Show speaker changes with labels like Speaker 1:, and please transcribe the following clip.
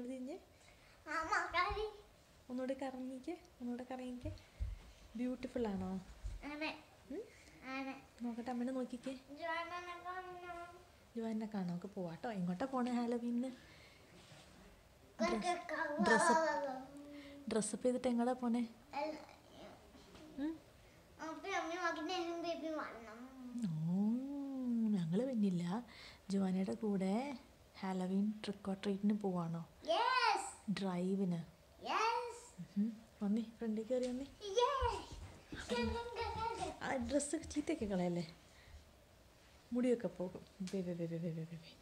Speaker 1: ഇങ്ങനെ തിരിഞ്ഞ്
Speaker 2: അമ്മ കളി
Speaker 1: ഒന്നുകൂടെ കറങ്ങിക്ക് ഒന്നുകൂടെ കറങ്ങിക്ക് ബ്യൂട്ടിഫുൾ ആണോ
Speaker 2: ആണ്
Speaker 1: ഉം?
Speaker 2: ആണ്
Speaker 1: നോക്കട്ടെ അമ്മനെ നോക്കിക്കേ
Speaker 2: ജോനനെ കാണണം
Speaker 1: ജുവാനെ കാണാം നമുക്ക് പോവാട്ടോ എങ്ങോട്ടാ പോണേ ഹാലോവീനിന്
Speaker 2: കൊക്കക്കവ
Speaker 1: ഡ്രസ്സ് ഡ്രസ്സപ്പ് ചെയ്തിട്ട് എങ്ങോട്ടാ പോണേ ഉം?
Speaker 2: അപ്പൊ അമ്മ മകനും ബേബി വരണം
Speaker 1: ഓ ഞങ്ങൾ പിന്നില്ല ജുവാനയുടെ കൂടെ ഹാലോവീൻ ട്രിക്ക് ഓർ ട്രീറ്റിന് പോവാണോ
Speaker 2: യെസ്
Speaker 1: ഡ്രൈവിന്
Speaker 2: യെസ്
Speaker 1: ഉം. വന്നേ ഫ്രണ്ടിൽ കയറി വന്നേ
Speaker 2: യെസ്
Speaker 1: ആ ഡ്രസ്സ് ചീത്തയൊക്കെ കളയല്ലേ മുടിയൊക്കെ പോകും വേ വേ വേ വേ വേ വേ വേ